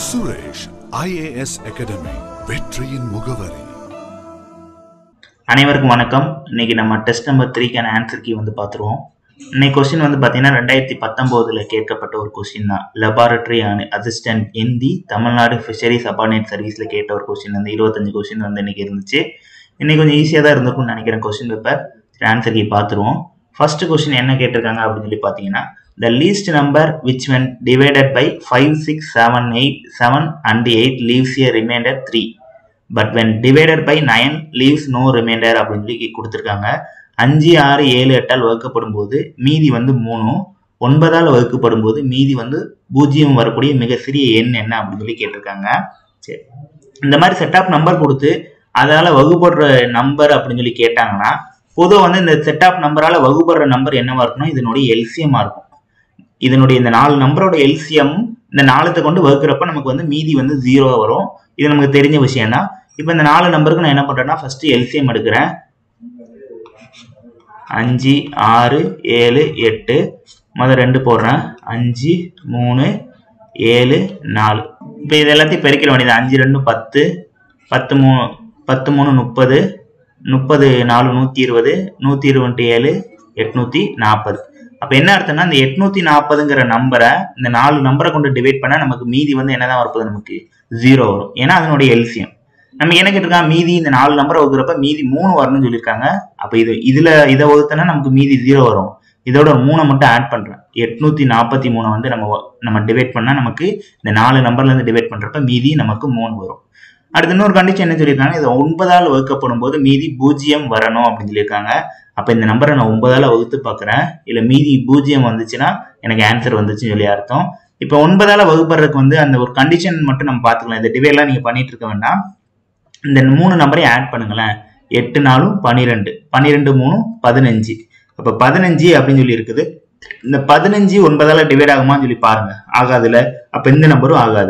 Suresh IAS academy வெற்றியின் முகவரி அனைவருக்கும் வணக்கம் இன்னைக்கு நம்ம டெஸ்ட் நம்பர் த்ரீக்கான ஆன்சர் கீ வந்து பார்த்துருவோம் இன்னைக்கு கொஸ்டின் வந்து பார்த்தீங்கன்னா ரெண்டாயிரத்தி பத்தொம்போதில் கேட்கப்பட்ட ஒரு கொஸ்டின் தான் laboratory assistant in the Tamil Nadu fishery subordinate சர்வீஸில் கேட்ட ஒரு கொஸ்டின் வந்து இருபத்தஞ்சு கொஸ்டின் வந்து இன்னைக்கு இருந்துச்சு இன்னைக்கு கொஞ்சம் ஈஸியாக தான் இருந்திருக்கும்னு நினைக்கிறேன் கொஸ்டின் பேப்பர் ஆன்சர் கீ பார்த்துருவோம் ஃபர்ஸ்ட் கொஸ்டின் என்ன கேட்டிருக்காங்க அப்படின்னு சொல்லி பார்த்தீங்கன்னா the least number which when divided by five six seven eight seven and eight leaves a remainder three but when divided by nine leaves no remainder அப்படின்னு சொல்லி கொடுத்துருக்காங்க அஞ்சு ஆறு ஏழு எட்டால் வகுக்கப்படும் போது மீதி வந்து மூணும் ஒன்பதால் வகுக்கப்படும் போது மீதி வந்து பூஜ்ஜியம் வரக்கூடிய மிக சிறிய எண் என்ன அப்படின்னு சொல்லி கேட்டிருக்காங்க சரி இந்த மாதிரி செட் ஆஃப் நம்பர் கொடுத்து அதால வகுப்படுற நம்பர் அப்படின்னு சொல்லி கேட்டாங்கன்னா பொதுவாக வந்து இந்த செட் ஆஃப் நம்பரால வகுப்படுற நம்பர் என்னவா இருக்கணும் இதனுடைய எல்சியமா இருக்கும் இதனுடைய இந்த நாலு நம்பரோட எல்சியம் இந்த நாலத்தை கொண்டு வகுக்கிறப்ப நமக்கு வந்து மீதி வந்து ஜீரோ வரும் இது நமக்கு தெரிஞ்ச விஷயம் தான் இப்போ இந்த நாலு நம்பருக்கு நான் என்ன பண்றேன்னா ஃபர்ஸ்ட் எல்சிஎம் எடுக்கிறேன் அஞ்சு ஆறு ஏழு எட்டு முதல் ரெண்டு போடுறேன் அஞ்சு மூணு ஏழு நாலு இப்போ இது எல்லாத்தையும் பெருக்கிற வேண்டியது அஞ்சு ரெண்டு பத்து பத்து மூணு பத்து மூணு முப்பது முப்பது நாலு நூற்றி இருபது நூற்றி இருபத்தி ஏழு எட்நூற்றி நாற்பது அப்போ என்ன அர்த்தம்னா இந்த எட்நூற்றி நாற்பதுங்கிற நம்பரை இந்த நாலு நம்பரை கொண்டு டிவைட் பண்ணால் நமக்கு மீதி வந்து என்னதான் வரப்போகுது நமக்கு ஜீரோ வரும் ஏன்னா அதனுடைய எல்சியம் நம்ம என்ன கேட்டிருக்காங்க மீதி இந்த நாலு நம்பரை வகுக்கிறப்ப மீதி மூணு வரணும்னு சொல்லியிருக்காங்க அப்போ இது இதில் இதை வகுத்தனா நமக்கு மீதி ஜீரோ வரும் இதோட ஒரு மூணை மட்டும் ஆட் பண்ணுறேன் எட்நூற்றி நாற்பத்தி மூணை வந்து நம்ம வ- நம்ம டிவைட் பண்ணால் நமக்கு இந்த நாலு நம்பர்லேருந்து டிவைட் பண்ணுறப்ப மீதி நமக்கு மூணு வரும் அடுத்து இன்னொரு கண்டிஷன் என்ன சொல்லியிருக்காங்க இது ஒன்பதால் வகுக்கப்படும் போது மீதி பூஜ்ஜியம் வரணும் அப்படின்னு சொல்லியிருக்காங்க அப்போ இந்த நம்பரை நான் ஒன்பதால் வகுத்து பார்க்குறேன் இல்லை மீதி பூஜ்ஜியம் வந்துச்சுன்னா எனக்கு ஆன்சர் வந்துச்சுன்னு சொல்லி அர்த்தம் இப்போ ஒன்பதால் வகுப்படுறதுக்கு வந்து அந்த ஒரு கண்டிஷன் மட்டும் நம்ம பார்த்துக்கலாம் இந்த டிவைட்லாம் நீங்கள் பண்ணிட்டு இருக்க வேண்டாம் இந்த மூணு நம்பரையும் ஆட் பண்ணுங்களேன் எட்டு நாலும் பன்னிரெண்டு பன்னிரெண்டு மூணு பதினஞ்சு அப்போ பதினஞ்சு அப்படின்னு சொல்லி இருக்குது இந்த பதினஞ்சு ஒன்பதால டிவைட் ஆகுமான்னு சொல்லி பாருங்க ஆகாதுல அப்போ இந்த நம்பரும் ஆகாது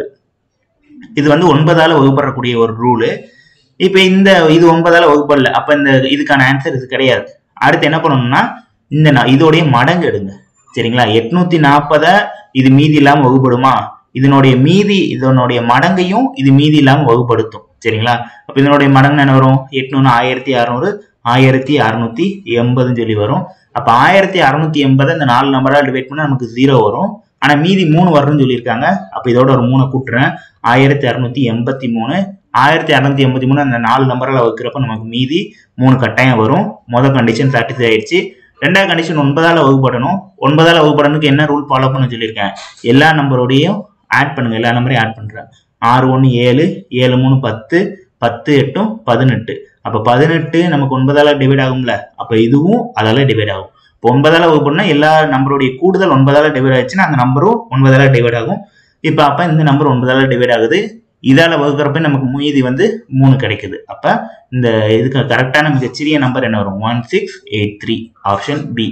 இது வந்து ஒன்பதால வகுப்படக்கூடிய ஒரு ரூலு இப்போ இந்த இது ஒன்பதால வகுப்படல அப்போ இந்த இதுக்கான ஆன்சர் இது கிடையாது அடுத்து என்ன பண்ணணும்னா இந்த ந- இதோடைய மடங்கு எடுங்க சரிங்களா எட்நூத்தி நாற்பதை இது மீதி இல்லாம வகுப்படுமா இதனுடைய மீதி இதனுடைய மடங்கையும் இது மீதி இல்லாம வகுப்படுத்தும் சரிங்களா அப்ப இதனுடைய மடங்கு என்ன வரும் எட்நூறு ஆயிரத்தி அறநூறு ஆயிரத்தி அறுநூத்தி எண்பதுன்னு சொல்லி வரும் அப்ப ஆயிரத்தி அறுநூத்தி எண்பதை இந்த நாலு நம்பரால் டிவைட் பண்ணா நமக்கு ஜீரோ வரும் ஆனா மீதி மூணு வரும்னு சொல்லியிருக்காங்க அப்ப இதோட ஒரு மூணை கூட்டுறேன் ஆயிரத்தி அறுநூத்தி எண்பத்தி மூணு ஆயிரத்தி அறுநூத்தி எண்பத்தி மூணு அந்த நாலு நம்பரால் வைக்கிறப்ப நமக்கு மீதி மூணு கட்டாயம் வரும் மொதல் கண்டிஷன் சாட்டிஸ்ஃபை ஆயிடுச்சு ரெண்டாவது கண்டிஷன் ஒன்பதால வகுப்படணும் ஒன்பதால வகுப்படணுக்கு என்ன ரூல் ஃபாலோ பண்ண சொல்லியிருக்கேன் எல்லா நம்பரோடையும் ஆட் பண்ணுங்க எல்லா நம்பரையும் ஆட் பண்றேன் ஆறு ஒன்று ஏழு ஏழு மூணு பத்து பத்து எட்டும் பதினெட்டு அப்போ பதினெட்டு நமக்கு ஒன்பதால டிவைட் ஆகும்ல அப்போ இதுவும் அதால டிவைட் ஆகும் இப்போ ஒன்பதால வகுப்புனா எல்லா நம்பருடைய கூடுதல் ஒன்பதால டிவைட் ஆச்சுன்னா அந்த நம்பரும் ஒன்பதால டிவைட் ஆகும் இப்போ அப்போ இந்த நம்பர் ஒன்பதால டிவைட் ஆகுது இதால வகுக்கிறப்ப நமக்கு மீதி வந்து மூணு கிடைக்குது அப்ப இந்த இதுக்கு கரெக்டான மிகச்சிறிய நம்பர் என்ன வரும் one six eight three option B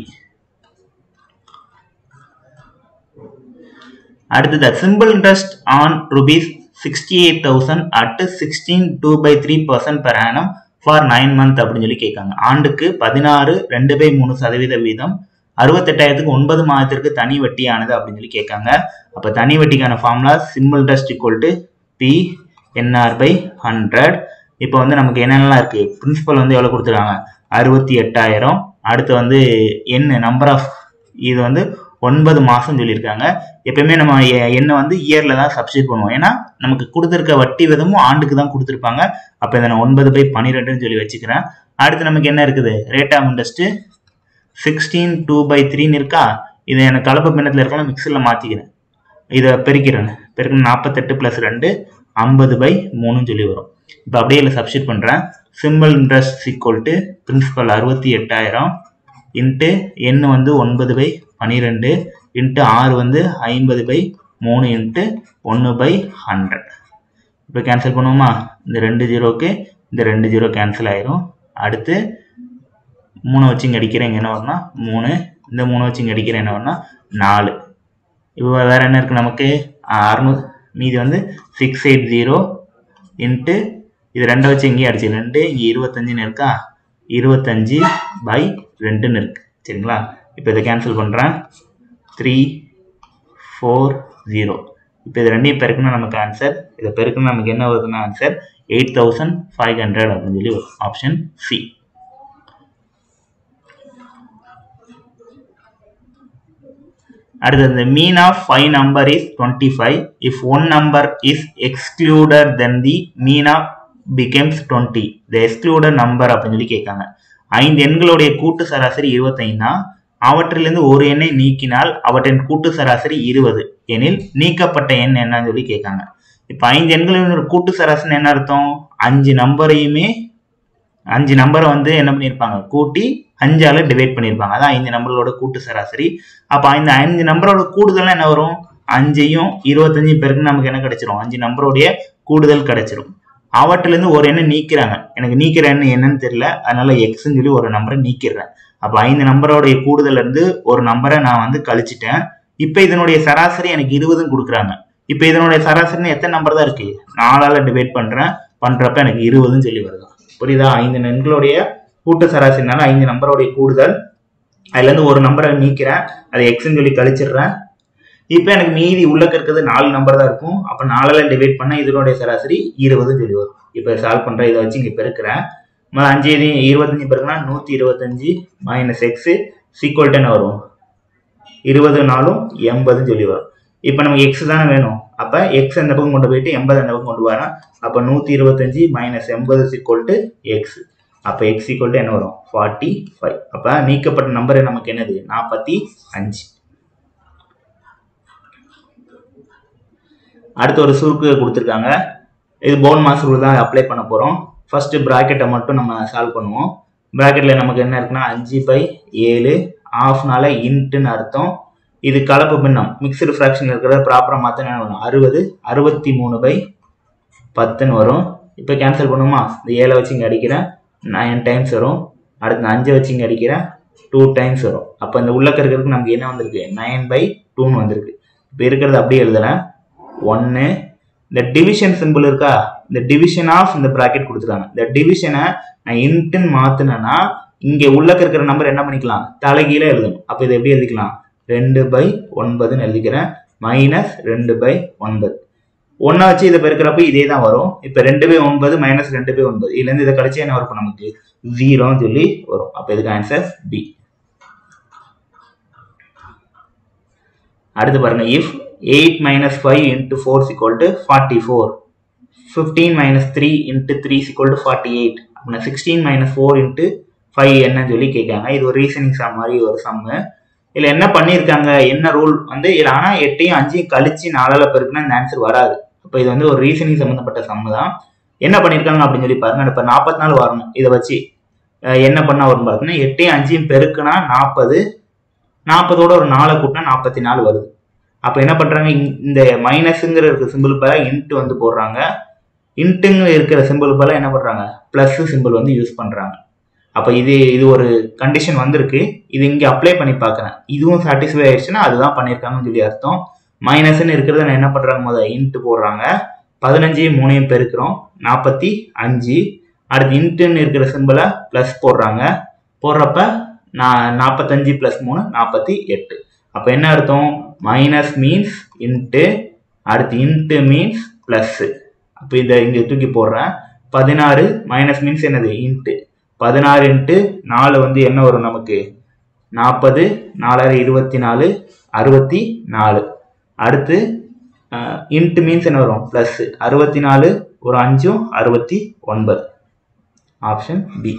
அடுத்தது simple interest on rupees sixty eight thousand at sixteen two by three percent per annum for nine month அப்படின்னு சொல்லி கேட்காங்க ஆண்டுக்கு பதினாறு ரெண்டு பை மூணு சதவீத வீதம் அறுபத்தெட்டாயிரத்துக்கு ஒன்பது மாதத்திற்கு தனி வட்டியானது அப்படின்னு சொல்லி கேட்காங்க அப்போ தனி வட்டிக்கான formula simple interest equal to P NR by hundred இப்போ வந்து நமக்கு என்னென்னலாம் இருக்கு பிரின்சிபல் வந்து எவ்வளோ கொடுத்துருக்காங்க அறுபத்தி எட்டாயிரம் அடுத்து வந்து என்ன நம்பர் ஆஃப் இது வந்து ஒன்பது மாதம் சொல்லியிருக்காங்க எப்பயுமே நம்ம எ- எண்ணை வந்து இயரில் தான் சப்ஸ்டியூட் பண்ணுவோம் ஏன்னா நமக்கு கொடுத்துருக்க வட்டி விதமும் ஆண்டுக்கு தான் கொடுத்துருப்பாங்க அப்போ இதை நான் ஒன்பது பை பன்னிரெண்டுன்னு சொல்லி வச்சுக்கிறேன் அடுத்து நமக்கு என்ன இருக்குது rate of interest sixteen two by த்ரீன்னு இருக்கா இதை எனக்கு கலப்பு பின்னத்தில் இருக்கலாம் மிக்சரில் மாற்றிக்கிறேன் இதை பெருக்கிறேன் பெருக்கணும் நாற்பத்தெட்டு ப்ளஸ் ரெண்டு ஐம்பது பை மூணுன்னு சொல்லி வரும் இப்போ அப்படியே இதில் சப்ஸ்டியூட் பண்ணுறேன் simple interest equal to principal அறுபத்தி எட்டாயிரம் இன்ட்டு எண் வந்து ஒன்பது பை பன்னிரெண்டு இன்ட்டு ஆறு வந்து ஐம்பது பை மூணு இன்ட்டு ஒன்று பை ஹண்ட்ரட் இப்போ கேன்சல் பண்ணுவோமா இந்த ரெண்டு ஜீரோக்கு இந்த ரெண்டு ஜீரோ கேன்சல் ஆயிரும் அடுத்து மூணு வச்சு இங்கே அடிக்கிறேன் இங்கே என்ன வரும்னா மூணு இந்த மூணு வச்சு இங்கே அடிக்கிறேன் என்ன வரும்னா நாலு இப்போ வேற என்ன இருக்கு நமக்கு அறுநூறு மீதி வந்து சிக்ஸ் எயிட் ஜீரோ இன்ட்டு இது ரெண்டை வச்சு இங்கேயே அடிச்சு ரெண்டு இங்கே இருபத்தஞ்சுன்னு இருக்கா இருபத்தஞ்சு பை ரெண்டுன்னு இருக்கு சரிங்களா இப்போ இதை கேன்சல் பண்ணுறேன் த்ரீ ஃபோர் ஜீரோ இப்போ இது ரெண்டையும் பெருக்கணும் நமக்கு ஆன்சர் இதை பெருக்கணும் நமக்கு என்ன வருதுன்னா answer eight thousand five hundred அப்படின்னு சொல்லி வரும் ஆப்ஷன் சி அடுத்து the mean of five number is 25 if one number is excluded then the mean of becomes 20 the excluded number அப்படின்னு சொல்லி கேட்காங்க ஐந்து எண்களுடைய கூட்டு சராசரி இருபத்தைந்தா அவற்றிலிருந்து ஒரு எண்ணை நீக்கினால் அவற்றின் கூட்டு சராசரி இருபது எனில் நீக்கப்பட்ட எண் என்னன்னு சொல்லி கேட்காங்க இப்போ ஐந்து எண்களின் கூட்டு சராசரி என்ன அர்த்தம் அஞ்சு நம்பரையுமே அஞ்சு நம்பரை வந்து என்ன பண்ணியிருப்பாங்க கூட்டி அஞ்சால டிவைட் பண்ணியிருப்பாங்க அதான் ஐந்து நம்பர்களோட கூட்டு சராசரி அப்போ இந்த அஞ்சு நம்பரோட கூடுதல் என்ன வரும் அஞ்சையும் இருபத்தஞ்சையும் பேருக்கு நமக்கு என்ன கிடைச்சிரும் அஞ்சு நம்பருடைய கூடுதல் கிடைச்சிரும் அவற்றிலேருந்து ஒரு எண்ணை நீக்கிறாங்க எனக்கு நீக்கிற எண்ணம் என்னன்னு தெரியல அதனால எக்ஸ்ன்னு சொல்லி ஒரு நம்பரை நீக்கிடுறேன் அப்போ ஐந்து நம்பரோடைய கூடுதல் இருந்து ஒரு நம்பரை நான் வந்து கழிச்சிட்டேன் இப்போ இதனுடைய சராசரி எனக்கு இருபதுன்னு கொடுக்குறாங்க இப்போ இதனுடைய சராசரின்னு எத்தனை நம்பர் தான் இருக்கு நாலால டிவைட் பண்றேன் பண்றப்ப எனக்கு இருபதுன்னு சொல்லி வருது புரியுதா ஐந்து எண்களுடைய கூட்டு சராசரினால ஐந்து நம்பருடைய கூடுதல் அதுல இருந்து ஒரு நம்பரை நீக்கிறேன் அதை எக்ஸ்ன்னு சொல்லி கழிச்சிடுறேன் இப்போ எனக்கு மீதி உள்ளக்க இருக்கிறது நாலு நம்பர் தான் இருக்கும் அப்போ நாலால டிவைட் பண்ண இதனுடைய சராசரி இருபதுன்னு சொல்லி வரும் இப்போ சால்வ் பண்ற இதை வச்சு இங்கே பெருக்கிறேன் முதல்ல அஞ்சு இது இருபத்தஞ்சு பெருக்குனா நூற்றி இருபத்தஞ்சு மைனஸ் எக்ஸு சீக்வல் என்ன வரும் இருபது நாளும் எண்பதுன்னு சொல்லி வரும் இப்போ நமக்கு எக்ஸ் தானே வேணும் அப்போ எக்ஸ் அந்த பக்கம் கொண்டு போயிட்டு எண்பது அந்த பக்கம் கொண்டு வரேன் அப்போ நூற்றி இருபத்தஞ்சு மைனஸ் எண்பது சீக்வல் டு எக்ஸ் அப்போ எக்ஸ் ஈக்குவல் டு என்ன வரும் ஃபார்ட்டி ஃபைவ் அப்போ நீக்கப்பட்ட நம்பர் நமக்கு என்னது நாற்பத்தி அஞ்சு அடுத்து ஒரு சுருக்கு கொடுத்துருக்காங்க இது போன் மாஸ் ரூல் தான் அப்ளை பண்ண போகிறோம் ஃபர்ஸ்ட் ப்ராக்கெட்டை மட்டும் நம்ம சால்வ் பண்ணுவோம் ப்ராக்கெட்டில் நமக்கு என்ன இருக்குன்னா அஞ்சு பை ஏழு ஆஃப்னால இன்ட்டுன்னு அர்த்தம் இது கலப்பு பின்னம் மிக்சடு ஃப்ராக்ஷன் இருக்கிறத ப்ராப்பராக மாற்ற என்ன வரும் அறுபது அறுபத்தி மூணு பை பத்துன்னு வரும் இப்போ கேன்சல் பண்ணுமா இந்த ஏழை வச்சு இங்கே அடிக்கிறேன் நைன் டைம்ஸ் வரும் அடுத்து அஞ்சை வச்சு இங்கே அடிக்கிறேன் டூ டைம்ஸ் வரும் அப்போ இந்த உள்ளக்க இருக்கிறதுக்கு நமக்கு என்ன வந்திருக்கு நைன் பை டூன்னு வந்திருக்கு இப்போ இருக்கிறது அப்படியே எழுதுறேன் ஒன்று இந்த டிவிஷன் சிம்பிள் இருக்கா இந்த டிவிஷன் ஆஃப் இந்த ப்ராக்கெட் கொடுத்துருக்காங்க இந்த டிவிஷனை நான் இன்ட்டுன்னு மாற்றினேன்னா இங்கே உள்ளக்க இருக்கிற நம்பர் என்ன பண்ணிக்கலாம் தலைகீழே எழுதணும் அப்போ இதை எப்படி எழுதிக்கலாம் ரெண்டு பை ஒன்பதுன்னு எழுதிக்கிறேன் மைனஸ் ரெண்டு பை ஒன்பது ஒன்றா வச்சு இதை பெருக்கிறப்ப இதே தான் வரும் இப்போ ரெண்டு பை ஒன்பது மைனஸ் ரெண்டு பை ஒன்பது இதுலேருந்து இதை கழிச்சு என்ன வரும் நமக்கு ஜீரோன்னு சொல்லி வரும் அப்போ இதுக்கு ஆன்சர் பி அடுத்து பாருங்க if eight minus five into four is equal to forty four fifteen minus three into three is equal to forty eight அப்படின்னா sixteen minus four into five என்னன்னு சொல்லி கேட்காங்க இது ஒரு ரீசனிங் சம் மாதிரி ஒரு சம்மு இதில் என்ன பண்ணியிருக்காங்க என்ன ரூல் வந்து இதில் ஆனால் எட்டையும் அஞ்சையும் கழிச்சு நாலால் பெருக்குனா இந்த ஆன்சர் வராது அப்போ இது வந்து ஒரு ரீசனிங் சம்மந்தப்பட்ட சம்மு தான் என்ன பண்ணியிருக்காங்க அப்படின்னு சொல்லி பாருங்க இப்போ நாற்பத்தி நாலு வரணும் இதை வச்சு அஹ் என்ன பண்ணா வரும் பார்த்தீங்கன்னா எட்டையும் அஞ்சையும் பெருக்குனா நாற்பது நாற்பதோட ஒரு நாலை கூட்டினா நாற்பத்தி நாலு வருது அப்போ என்ன பண்ணுறாங்க இந்த மைனஸுங்கிற இருக்கிற சிம்பிள் பேர இன்ட்டு வந்து போடுறாங்க இன்ட்டுங்க இருக்கிற சிம்பிள் பேர என்ன பண்ணுறாங்க ப்ளஸ் சிம்பிள் வந்து யூஸ் பண்ணுறாங்க அப்போ இது இது ஒரு கண்டிஷன் வந்திருக்கு இது இங்கே அப்ளை பண்ணி பார்க்குறேன் இதுவும் சாட்டிஸ்ஃபை ஆயிடுச்சுன்னா அதுதான் பண்ணியிருக்காங்கன்னு சொல்லி அர்த்தம் மைனஸ்ன்னு இருக்கிறத நான் என்ன பண்ணுறாங்க முதல்ல இன்ட்டு போடுறாங்க பதினஞ்சையும் மூணையும் பெருக்கிறோம் நாற்பத்தி அஞ்சு அடுத்து இன்ட்டுன்னு இருக்கிற சிம்பிளை ப்ளஸ் போடுறாங்க போடுறப்ப நான் நாற்பத்தஞ்சு ப்ளஸ் மூணு நாற்பத்தி எட்டு அப்போ என்ன அர்த்தம் மைனஸ் மீன்ஸ் இன்ட்டு அடுத்து இன்ட்டு மீன்ஸ் ப்ளஸ்ஸு அப்போ இதை இங்கே தூக்கி போடுறேன் பதினாறு மைனஸ் மீன்ஸ் என்னது இன்ட்டு பதினாறு இன்ட்டு நாலு வந்து என்ன வரும் நமக்கு நாற்பது நாலாயிரம் இருபத்தி நாலு அறுபத்தி நாலு அடுத்து இன்ட்டு மீன்ஸ் என்ன வரும் ப்ளஸ் அறுபத்தி நாலு ஒரு அஞ்சும் அறுபத்தி ஒன்பது ஆப்ஷன் பி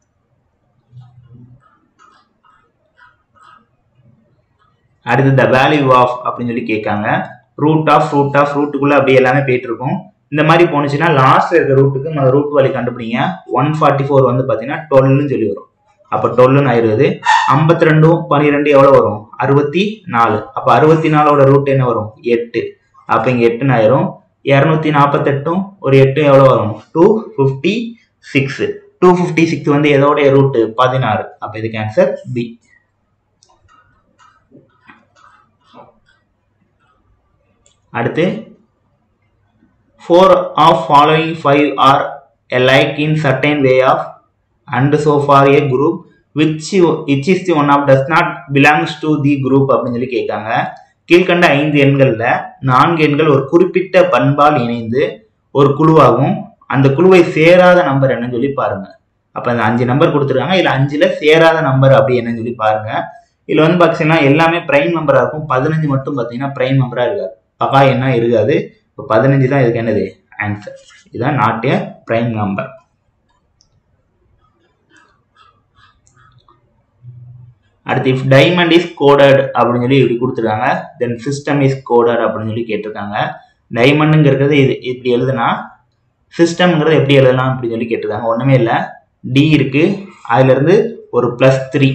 அடுத்து த வேல்யூ ஆஃப் அப்படின்னு சொல்லி கேட்காங்க ரூட் ஆஃப் ரூட் ஆஃப் ரூட்டுக்குள்ள அப்படியே எல்லாமே போயிட்டு இருக்கும் இந்த மாதிரி போனுச்சுன்னா லாஸ்ட்ல இருக்க ரூட்டுக்கு நம்ம ரூட் வழி கண்டுபிடிங்க ஒன் ஃபார்ட்டி ஃபோர் வந்து பார்த்தீங்கன்னா டுவெல்னு சொல்லி வரும் அப்போ டுவெல்னு ஆயிருது ஐம்பத்தி ரெண்டும் பன்னிரெண்டு எவ்வளோ வரும் அறுபத்தி நாலு அப்போ அறுபத்தி நாலோட ரூட் என்ன வரும் எட்டு அப்போ இங்கே எட்டுன்னு ஆயிரும் இரநூத்தி நாற்பத்தெட்டும் ஒரு எட்டு எவ்வளோ வரும் two fifty six two fifty six வந்து எதோடைய ரூட்டு பதினாறு அப்போ இதுக்கு ஆன்சர் பி அடுத்து four of following five are alike in certain way of and so far a group which which is the one of does not belongs to the group அப்படின்னு சொல்லி கேட்காங்க கீழ்கண்ட ஐந்து எண்கள்ல நான்கு எண்கள் ஒரு குறிப்பிட்ட பண்பால் இணைந்து ஒரு குழுவாகவும் அந்த குழுவை சேராத நம்பர் என்னன்னு சொல்லி பாருங்க அப்ப இந்த அஞ்சு நம்பர் கொடுத்துருக்காங்க இதுல அஞ்சுல சேராத நம்பர் அப்படி என்னன்னு சொல்லி பாருங்க இதுல வந்து பாத்தீங்கன்னா எல்லாமே பிரைம் நம்பரா இருக்கும் பதினஞ்சு மட்டும் பாத்தீங்கன்னா பிரைம் நம்பரா இருக்காது பகா என்ன இருக்காது இப்போ பதினஞ்சு தான் இதுக்கு என்னது ஆன்சர் இதுதான் நாட் ஏ பிரைம் நம்பர் அடுத்து இஃப் டைமண்ட் இஸ் கோடட் அப்படின்னு சொல்லி இப்படி கொடுத்துருக்காங்க தென் சிஸ்டம் இஸ் கோடட் அப்படின்னு சொல்லி கேட்டிருக்காங்க டைமண்டுங்கிறது இது இப்படி எழுதுனா சிஸ்டம்ங்கிறது எப்படி எழுதலாம் அப்படின்னு சொல்லி கேட்டிருக்காங்க ஒன்றுமே இல்லை டி இருக்கு அதுல இருந்து ஒரு ப்ளஸ் த்ரீ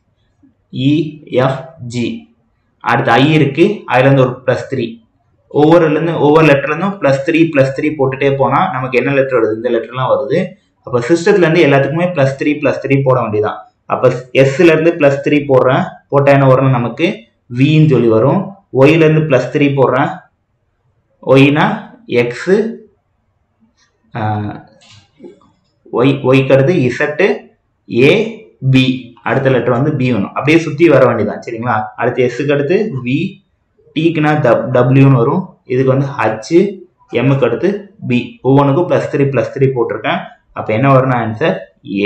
இஎஃப்ஜி அடுத்து ஐ இருக்கு அதுல இருந்து ஒரு ப்ளஸ் த்ரீ ஒவ்வொருலேருந்து ஒவ்வொரு லெட்டர்லேருந்தும் ப்ளஸ் த்ரீ ப்ளஸ் த்ரீ போட்டுட்டே போனால் நமக்கு என்ன லெட்டர் வருது இந்த லெட்டர்லாம் வருது அப்போ சிஸ்டத்துலேருந்து எல்லாத்துக்குமே ப்ளஸ் த்ரீ ப்ளஸ் த்ரீ போட வேண்டியதான் அப்போ எஸ்லேருந்து ப்ளஸ் த்ரீ போடுறேன் போட்டால் என்ன வரும்னு நமக்கு வின்னு சொல்லி வரும் ஒய்லேருந்து ப்ளஸ் த்ரீ போடுறேன் ஒய்னா எக்ஸு ஒய் ஒய்க்கு அடுத்து இசட்டு ஏ பி அடுத்த லெட்டர் வந்து பி வேணும் அப்படியே சுற்றி வர வேண்டியதான் சரிங்களா அடுத்து எஸ்ஸுக்கு அடுத்து வி டீக்குனா டப் டபிள்யூன்னு வரும் இதுக்கு வந்து ஹச் எம்முக்கு அடுத்து பி ஒவ்வொன்றுக்கும் ப்ளஸ் த்ரீ ப்ளஸ் த்ரீ போட்டிருக்கேன் அப்போ என்ன வரும்னா ஆன்சர் ஏ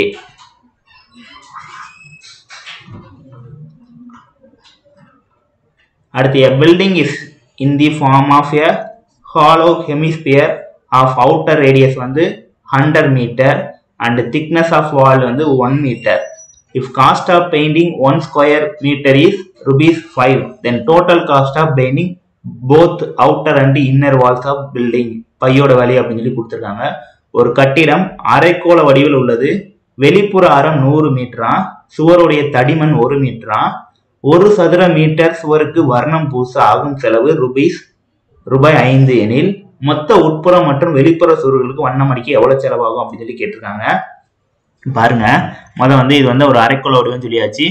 அடுத்து a building is in the form of a hollow hemisphere of outer radius வந்து 100 meter and thickness of wall வந்து 1 meter if cost of painting 1 square meter is rupees 5 then total cost of painting both outer and inner walls of building பையோட வேலை அப்படின்னு சொல்லி கொடுத்துருக்காங்க ஒரு கட்டிடம் அரைக்கோள வடிவில் உள்ளது வெளிப்புற ஆரம் நூறு மீட்டரா சுவருடைய தடிமன் ஒரு மீட்டரா ஒரு சதுர மீட்டர் சுவருக்கு வர்ணம் பூச ஆகும் செலவு ருபீஸ் ரூபாய் ஐந்து எனில் மொத்த உட்புறம் மற்றும் வெளிப்புற சுவர்களுக்கு வண்ணம் அடிக்க எவ்வளவு செலவாகும் அப்படின்னு சொல்லி கேட்டிருக்காங்க பாருங்க முத வந்து இது வந்து ஒரு அரைக்கோள வடிவம் சொல்லியாச்சு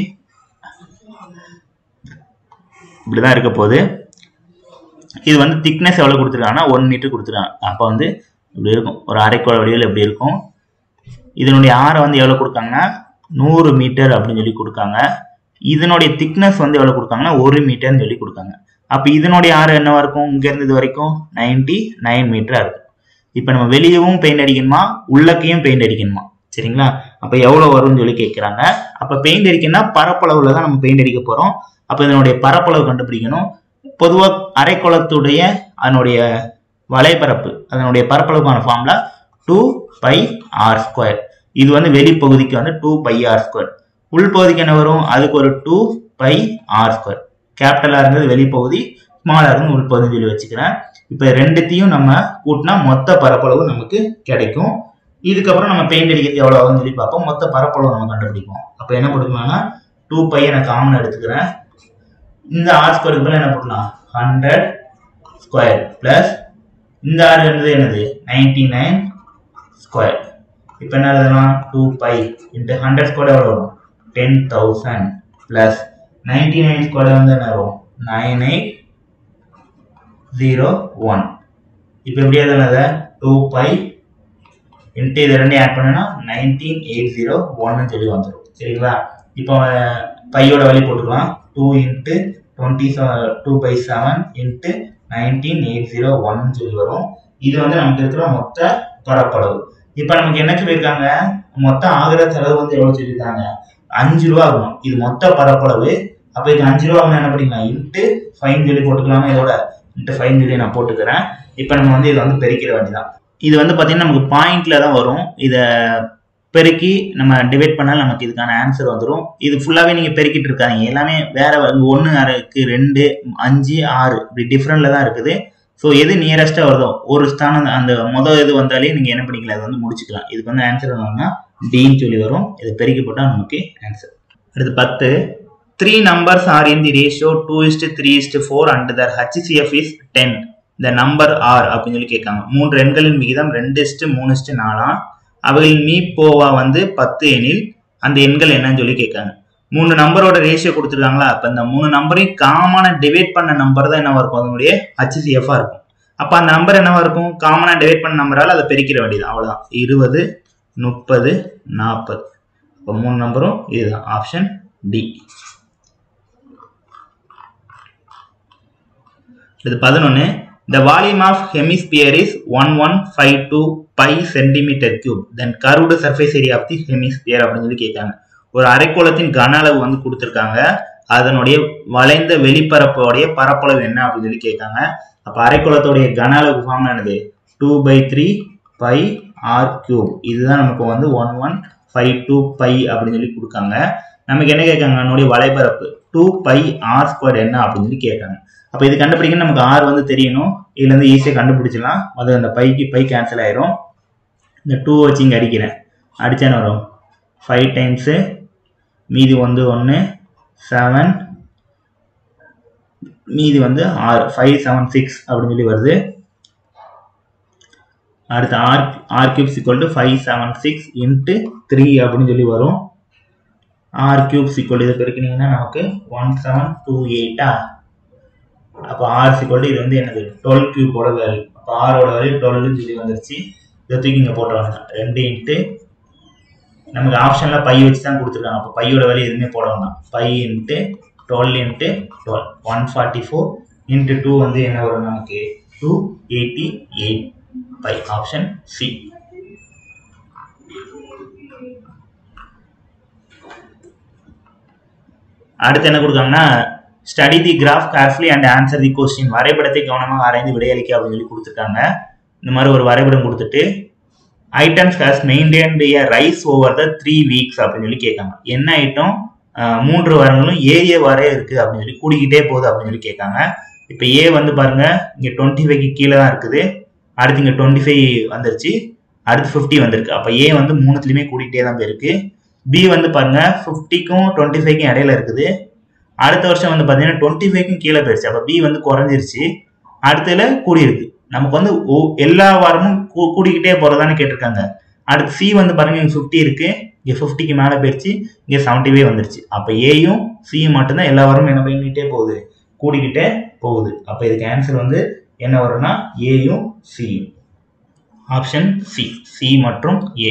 இப்படிதான் இருக்க போகுது இது வந்து திக்னஸ் எவ்வளவு கொடுத்துருக்காங்கன்னா ஒன் மீட்டர் கொடுத்துருக்காங்க அப்போ வந்து இப்படி இருக்கும் ஒரு அரைக்கோள வடிவில் எப்படி இருக்கும் இதனுடைய ஆரம் வந்து எவ்வளவு கொடுக்காங்கன்னா நூறு மீட்டர் அப்படின்னு சொல்லி கொடுக்காங்க இதனுடைய திக்னஸ் வந்து எவ்வளவு கொடுக்காங்கன்னா ஒரு மீட்டர்னு சொல்லி கொடுக்காங்க அப்போ இதனுடைய ஆரம் என்னவா இருக்கும் இங்க இருந்து இது வரைக்கும் நைன்டி நைன் மீட்டரா இருக்கும் இப்போ நம்ம வெளியவும் பெயிண்ட் அடிக்கணுமா உள்ளக்கையும் பெயிண்ட் அடிக்கணுமா சரிங்களா அப்போ எவ்வளோ வரும்னு சொல்லி கேட்குறாங்க அப்போ பெயிண்ட் அடிக்கணும்னா பரப்பளவுல தான் நம்ம பெயிண்ட் அடிக்க போகிறோம் அப்போ இதனுடைய பரப்பளவு கண்டுபிடிக்கணும் பொதுவாக அரைக்குளத்துடைய அதனுடைய வலைப்பரப்பு அதனுடைய பரப்பளவுக்கான formula two pi R square இது வந்து வெளிப்பகுதிக்கு வந்து டூ பை ஆர் ஸ்கொயர் உள்பகுதிக்கு என்ன வரும் அதுக்கு ஒரு டூ பை ஆர் ஸ்கொயர் கேபிட்டலாக இருந்தது வெளிப்பகுதி ஸ்மாலாக இருந்து உள்பகுதின்னு சொல்லி வச்சுக்கிறேன் இப்போ ரெண்டுத்தையும் நம்ம கூட்டினா மொத்த பரப்பளவு நமக்கு கிடைக்கும் இதுக்கப்புறம் நம்ம பெயிண்ட் அடிக்கிறது எவ்வளோ ஆகும்னு சொல்லி பார்ப்போம் மொத்த பரப்பளவு நம்ம கண்டுபிடிப்போம் அப்போ என்ன கொடுக்கலாம்னா டூ பை நான் காமன் எடுத்துக்கிறேன் இந்த ஆர் ஸ்கொயருக்கு பதிலா என்ன போடலாம் ஹண்ட்ரட் ஸ்கொயர் ப்ளஸ் இந்த ஆர் என்னது என்னது நைன்டி நைன் ஸ்கொயர் இப்போ என்ன எழுதலாம் two pi into hundred square எவ்வளோ வரும் ten thousand plus ninety nine square வந்து என்ன வரும் நைன் எயிட் ஜீரோ ஒன் இப்போ எப்படி எழுதுனது டூ பை இன்ட்டு இது ரெண்டையும் ஆட் பண்ணனா நைன்டீன் எயிட் ஜீரோ ஒன்னு சொல்லி வந்துடும் சரிங்களா இப்போ பையோட வழி போட்டுக்கலாம் two into twenty two by seven into nineteen eight zero ஒன்னு சொல்லி வரும் இது வந்து நமக்கு இருக்கிற மொத்த பரப்பளவு இப்போ நமக்கு என்ன சொல்லியிருக்காங்க மொத்தம் ஆகிற செலவு வந்து எவ்வளோ சொல்லியிருக்காங்க அஞ்சு ரூபா ஆகும் இது மொத்த பரப்பளவு அப்போ இது அஞ்சு ரூபா ஆகும்னா என்ன பண்ணிக்கலாம் இன்ட்டு ஃபைன் சொல்லி போட்டுக்கலாமா இதோட இன்ட்டு ஃபைன் சொல்லி நான் போட்டுக்கிறேன் இப்போ நம்ம வந்து இதை வந்து பெருக்கிற வேண்டியதான் இது வந்து பார்த்தீங்கன்னா நமக்கு பாயிண்ட்ல தான் வரும் இதை பெருக்கி நம்ம டிவைட் பண்ணால் நமக்கு இதுக்கான ஆன்சர் வந்துடும் இது ஃபுல்லாகவே நீங்கள் பெருக்கிட்டு இருக்காதீங்க எல்லாமே வேற ஒன்று இருக்கு ரெண்டு அஞ்சு ஆறு இப்படி டிஃப்ரெண்ட்ல தான் இருக்குது ஸோ எது நியரஸ்ட்டாக வருதோ ஒரு ஸ்தானம் அந்த மொதல் இது வந்தாலே நீங்கள் என்ன பண்ணிக்கலாம் அதை வந்து முடிச்சுக்கலாம் இதுக்கு வந்து ஆன்சர் என்னன்னா டின்னு சொல்லி வரும் இதை பெருக்கி போட்டால் நமக்கு ஆன்சர் அடுத்து பத்து three numbers are in the ratio two is to three is to four and the HCF is ten இந்த நம்பர் ஆர் அப்படின்னு சொல்லி கேட்காங்க மூன்று எண்களின் விகிதம் ரெண்டு இஸ்டு மூணு இஸ்டு நாலாம் அவைகளின் மீ போவா வந்து பத்து எனில் அந்த எண்கள் என்னன்னு சொல்லி கேட்காங்க மூணு நம்பரோட ரேஷியோ கொடுத்துருக்காங்களா அப்போ இந்த மூணு நம்பரையும் காமனாக டிவைட் பண்ண நம்பர் தான் என்னவா இருக்கும் அதனுடைய ஹச்சிசிஎஃபாக இருக்கும் அப்போ அந்த நம்பர் என்னவா இருக்கும் காமனாக டிவைட் பண்ண நம்பரால் அதை பெருக்கிற வேண்டியது அவ்வளோதான் இருபது முப்பது நாற்பது இப்போ மூணு நம்பரும் இதுதான் ஆப்ஷன் டி இது பதினொன்று the volume of hemisphere is 1152 pi centimeter cube then curved surface area of the hemisphere அப்படின்னு சொல்லி கேட்காங்க ஒரு அரைக்கோளத்தின் கன அளவு வந்து கொடுத்துருக்காங்க அதனுடைய வளைந்த வெளிப்பரப்போடைய பரப்பளவு என்ன அப்படின்னு சொல்லி கேட்காங்க அப்ப அரைக்கோளத்தோடைய கன அளவு ஃபார்ம் என்னது two by three pi R cube இதுதான் நமக்கு வந்து one one five two by அப்படின்னு சொல்லி கொடுக்காங்க நமக்கு என்ன கேட்காங்க அதனுடைய வலைபரப்பு டூ பை ஆர் ஸ்கொயர் என்ன அப்படின்னு சொல்லி கேட்காங்க அப்போ இது கண்டுபிடிக்க நமக்கு ஆர் வந்து தெரியணும் இதுல இருந்து ஈஸியாக கண்டுபிடிச்சலாம் அது அந்த பைக்கு பை கேன்சல் ஆயிரும் இந்த டூ வச்சு இங்கே அடிக்கிறேன் அடிச்சேன்னு வரும் ஃபைவ் டைம்ஸு மீதி வந்து ஒன்று செவன் மீதி வந்து ஆறு ஃபைவ் செவன் சிக்ஸ் அப்படின்னு சொல்லி வருது அடுத்து R R cubes equal to five seven six into three அப்படின்னு சொல்லி வரும் ஆர் கியூப்ஸ் ஈக்குவல் இதை பெருக்கினீங்கன்னா நமக்கு ஒன் செவன் டூ எயிட்டா அப்போ ஆர் ஈக்குவல் இது வந்து என்னது டுவெல் கியூபோட வேல்யூ அப்போ ஆரோட வேல்யூ டுவெல்னு சொல்லி வந்துருச்சு இதை தூக்கி இங்கே போட்டுருவாங்க ரெண்டு இன்ட்டு நமக்கு ஆப்ஷனில் பை வச்சு தான் கொடுத்துருக்காங்க அப்போ பையோட வேல்யூ எதுவுமே போட வேண்டாம் pi into twelve into twelve one forty four into two வந்து என்ன வரும் நமக்கு two eighty eight pi option C அடுத்து என்ன கொடுக்காங்கன்னா study the graph carefully and answer the question வரைபடத்தை கவனமாக ஆராய்ந்து விடையளிக்க அப்படின்னு சொல்லி கொடுத்துருக்காங்க இந்த மாதிரி ஒரு வரைபடம் கொடுத்துட்டு items has maintained a rise over the three weeks அப்படின்னு சொல்லி கேட்காங்க என்ன ஐட்டம் மூன்று வாரங்களும் ஏஏ வாரே இருக்கு அப்படின்னு சொல்லி கூடிக்கிட்டே போகுது அப்படின்னு சொல்லி கேட்காங்க இப்போ ஏ வந்து பாருங்க இங்கே டுவெண்ட்டி ஃபைவ்க்கு கீழே தான் இருக்குது அடுத்து இங்கே டுவெண்ட்டி ஃபைவ் வந்துருச்சு அடுத்து ஃபிஃப்டி வந்திருக்கு அப்போ ஏ வந்து மூணுத்துலையுமே கூட்டிகிட்டே தான் போயிருக்கு பி வந்து பாருங்க ஃபிஃப்டிக்கும் டுவெண்ட்டி ஃபைவ்க்கும் இடையில இருக்குது அடுத்த வருஷம் வந்து பார்த்தீங்கன்னா டுவெண்ட்டி ஃபைவ்க்கும் கீழே போயிருச்சு அப்போ பி வந்து குறைஞ்சிருச்சு அடுத்ததுல கூடியிருக்கு நமக்கு வந்து ஒ- எல்லா வாரமும் கூ- கூடிக்கிட்டே போறதான்னு கேட்டிருக்காங்க அடுத்து சி வந்து பாருங்க இங்க ஃபிஃப்டி இருக்கு இங்க ஃபிஃப்டிக்கு மேலே போயிருச்சு இங்க செவன்டிவே வந்துருச்சு அப்போ ஏயும் சியும் மட்டும்தான் எல்லா வாரமும் என்ன பண்ணிக்கிட்டே போகுது கூடிக்கிட்டே போகுது அப்போ இதுக்கு ஆன்சர் வந்து என்ன வரும்னா ஏயும் சியும் ஆப்ஷன் சி சி மற்றும் ஏ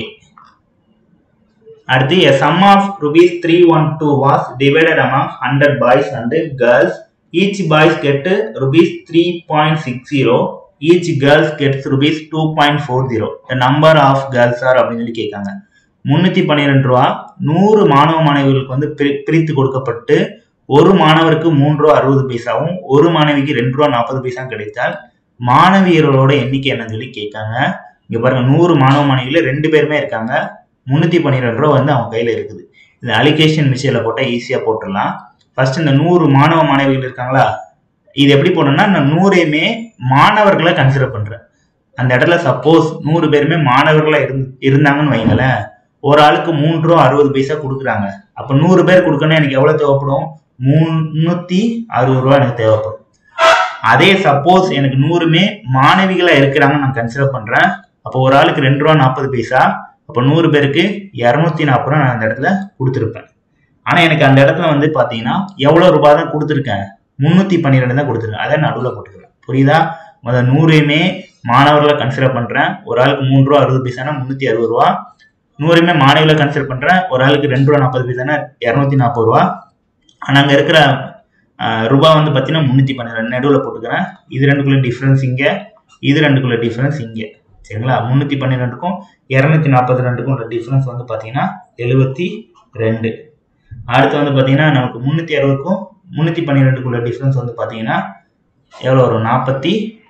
அடுத்து a sum of rupees 312 was divided among 100 boys and girls each boys get rupees 3.60 each girls gets rupees 2.40 the number of girls are அப்படின்னு சொல்லி கேட்காங்க முன்னூத்தி பன்னிரெண்டு ரூபா நூறு மாணவ மாணவிகளுக்கு வந்து பிரி- பிரித்து கொடுக்கப்பட்டு ஒரு மாணவருக்கு மூன்று ரூபா அறுபது பைசாவும் ஒரு மாணவிக்கு ரெண்டு ரூபா நாற்பது பைசா கிடைத்தால் மாணவியர்களோட எண்ணிக்கை என்னன்னு சொல்லி கேட்காங்க இங்க பாருங்க நூறு மாணவ மாணவிகள ரெண்டு பேருமே இருக்காங்க முந்நூற்றி பன்னிரெண்டு ரூபா வந்து அவங்க கையில் இருக்குது இந்த அலிகேஷன் மிஷினில் போட்டால் ஈஸியாக போட்டுடலாம் ஃபர்ஸ்ட் இந்த நூறு மாணவ மாணவிகள் இருக்காங்களா இது எப்படி போடணும்னா நான் நூறையுமே மாணவர்களை கன்சிடர் பண்ணுறேன் அந்த இடத்துல சப்போஸ் நூறு பேருமே மாணவர்களாக இருந் இருந்தாங்கன்னு வைங்களேன் ஒரு ஆளுக்கு மூன்று ரூபா அறுபது பைசா கொடுக்குறாங்க அப்போ நூறு பேர் கொடுக்கணும் எனக்கு எவ்வளோ தேவைப்படும் முந்நூற்றி அறுபது ரூபா எனக்கு தேவைப்படும் அதே சப்போஸ் எனக்கு நூறுமே மாணவிகளா இருக்கிறாங்க நான் கன்சிடர் பண்றேன் அப்போ ஒரு ஆளுக்கு ரெண்டு ரூபா நாற்பது பைசா அப்போ நூறு பேருக்கு இரநூத்தி நாற்பது ரூபா நான் அந்த இடத்துல கொடுத்துருப்பேன் ஆனா எனக்கு அந்த இடத்துல வந்து பாத்தீங்கன்னா எவ்வளவு ரூபாய் தான் கொடுத்துருக்கேன் முன்னூத்தி பன்னிரெண்டு தான் கொடுத்துருக்கேன் அதை நடுவில் போட்டுக்கிறேன் புரியுதா முதல் நூறையுமே மாணவர்களை கன்சிடர் பண்றேன் ஒரு ஆளுக்கு மூணு ரூபா அறுபது பைசானா முன்னூத்தி அறுபது ரூபா நூறுமே மாணவிகளை கன்சிடர் பண்றேன் ஒரு ஆளுக்கு ரெண்டு ரூபா நாற்பது பைசானா இரநூத்தி நாற்பது ரூபா ஆனா அங்க இருக்கிற ஆஹ், ரூபாய் வந்து பார்த்தீங்கன்னா முந்நூற்றி பன்னிரெண்டு நடுவில் போட்டுக்கிறேன் இது ரெண்டுக்குள்ள டிஃப்ரென்ஸ் இங்கே இது ரெண்டுக்குள்ள டிஃப்ரென்ஸ் இங்கே சரிங்களா முந்நூற்றி பன்னிரெண்டுக்கும் இரநூத்தி நாற்பத்தி ரெண்டுக்கும் உள்ள டிஃப்ரென்ஸ் வந்து பார்த்தீங்கன்னா எழுபத்தி ரெண்டு அடுத்து வந்து பார்த்தீங்கன்னா நமக்கு முந்நூற்றி அறுபதுக்கும் முந்நூற்றி பன்னிரெண்டுக்குள்ள டிஃப்ரென்ஸ் வந்து பார்த்தீங்கன்னா எவ்வளோ வரும் நாற்பத்தி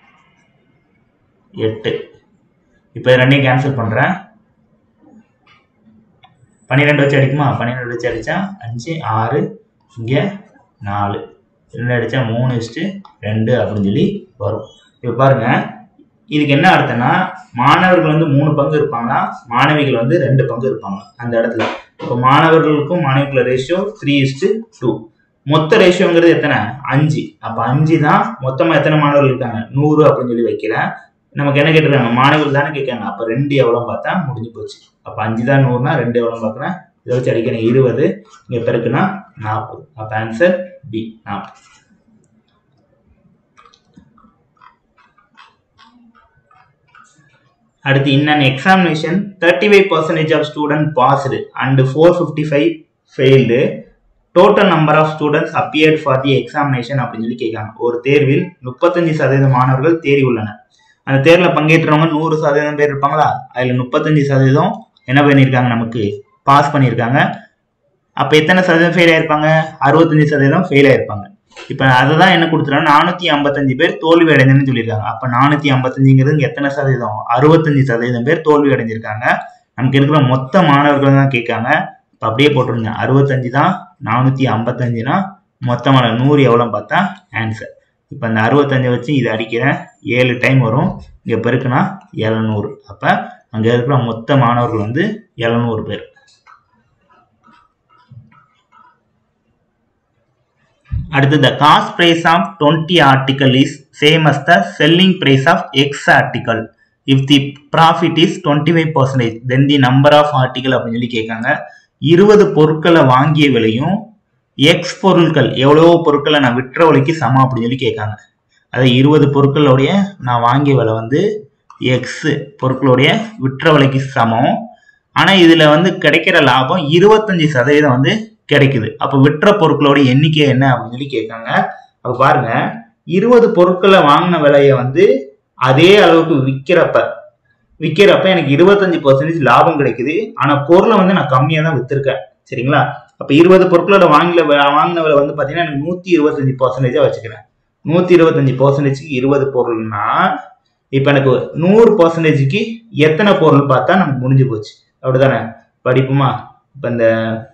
எட்டு இப்போ இது ரெண்டையும் கேன்சல் பண்ணுறேன் பன்னிரெண்டு வச்சு அடிக்குமா பன்னிரெண்டு வச்சு அடித்தா அஞ்சு ஆறு இங்கே நாலு ரெண்டு அடித்தா மூணு இஸ்ட்டு ரெண்டு அப்படின்னு சொல்லி வரும் இப்போ பாருங்க இதுக்கு என்ன அர்த்தம்னா மாணவர்கள் வந்து மூணு பங்கு இருப்பாங்கன்னா மாணவிகள் வந்து ரெண்டு பங்கு இருப்பாங்க அந்த இடத்துல இப்போ மாணவர்களுக்கும் மாணவிக்குள்ள ரேஷியோ த்ரீ இஸ்ட்டு டூ மொத்த ரேஷியோங்கிறது எத்தனை அஞ்சு அப்போ அஞ்சு தான் மொத்தமாக எத்தனை மாணவர்கள் இருக்காங்க நூறு அப்படின்னு சொல்லி வைக்கிறேன் நமக்கு என்ன கேட்டிருக்காங்க மாணவர்கள் தானே கேட்காங்க அப்போ ரெண்டு எவ்வளோ பார்த்தா முடிஞ்சு போச்சு அப்போ அஞ்சு தான் நூறுனா ரெண்டு எவ்வளோ பார்க்குறேன் இதை வச்சு அடிக்கிறேன் இருபது இங்கே பெருக்குனா நாற்பது அப்போ ஆன்சர் பி நாற்பது அடுத்து in an examination thirty five percentage of student passed and four fifty five failed total number of students appeared for the examination அப்படின்னு சொல்லி கேட்காங்க ஒரு தேர்வில் முப்பத்தஞ்சு சதவீத மாணவர்கள் தேறி உள்ளனர் அந்த தேர்வில் பங்கேற்றவங்க நூறு சதவீதம் பேர் இருப்பாங்களா அதில் முப்பத்தஞ்சு சதவீதம் என்ன பண்ணியிருக்காங்க நமக்கு பாஸ் பண்ணியிருக்காங்க அப்போ எத்தனை சதவீதம் ஃபெயில் ஆயிருப்பாங்க அறுபத்தஞ்சு சதவீதம் ஃபெயில் ஆயிருப்பாங்க இப்போ அதை தான் என்ன கொடுத்துருக்காங்க நானூற்றி ஐம்பத்தஞ்சு பேர் தோல்வி அடைந்தன்னு சொல்லியிருக்காங்க அப்போ நானூற்றி ஐம்பத்தஞ்சுங்கிறது இங்கே எத்தனை சதவீதம் அறுபத்தஞ்சு சதவீதம் பேர் தோல்வி அடைஞ்சிருக்காங்க நமக்கு இருக்கிற மொத்த மாணவர்கள் தான் கேட்காங்க இப்போ அப்படியே போட்டிருங்க அறுபத்தஞ்சு தான் நானூற்றி ஐம்பத்தஞ்சுனா மொத்தமான நூறு எவ்வளோ பார்த்தா ஆன்சர் இப்போ இந்த அறுபத்தஞ்சை வச்சு இதை அடிக்கிறேன் ஏழு டைம் வரும் இங்கே பெருக்குனா எழுநூறு அப்போ அங்கே இருக்கிற மொத்த மாணவர்கள் வந்து எழுநூறு பேர் அடுத்து the cost price of 20 article is same as the selling price of x article if the profit is 25 percentage then the number of article அப்படின்னு சொல்லி கேட்காங்க இருபது பொருட்களை வாங்கிய விலையும் எக்ஸ் பொருட்கள் எவ்வளவோ பொருட்களை நான் விற்ற விலைக்கு சமம் அப்படின்னு சொல்லி கேட்காங்க அது இருபது பொருட்களுடைய நான் வாங்கிய விலை வந்து எக்ஸ் பொருட்களுடைய விற்ற விலைக்கு சமம் ஆனால் இதில் வந்து கிடைக்கிற லாபம் இருபத்தஞ்சி சதவீதம் வந்து கிடைக்குது அப்போ விற்ற பொருட்களோட எண்ணிக்கை என்ன அப்படின்னு சொல்லி கேட்காங்க அப்போ பாருங்க இருபது பொருட்களை வாங்கின விலையை வந்து அதே அளவுக்கு விற்கிறப்ப விற்கிறப்ப எனக்கு இருபத்தஞ்சு பர்சன்டேஜ் லாபம் கிடைக்குது ஆனால் பொருளை வந்து நான் கம்மியாக தான் விற்றுருக்கேன் சரிங்களா அப்போ இருபது பொருட்களோட வாங்கின வாங்கின விலை வந்து பார்த்தீங்கன்னா எனக்கு நூற்றி இருபத்தஞ்சு பர்சன்டேஜாக வச்சுக்கிறேன் நூற்றி இருபத்தஞ்சு பர்சன்டேஜ்க்கு இருபது பொருள்னா இப்போ எனக்கு நூறு பர்சன்டேஜுக்கு எத்தனை பொருள் பார்த்தா நமக்கு முடிஞ்சு போச்சு அப்படிதானே படிப்புமா இப்போ இந்த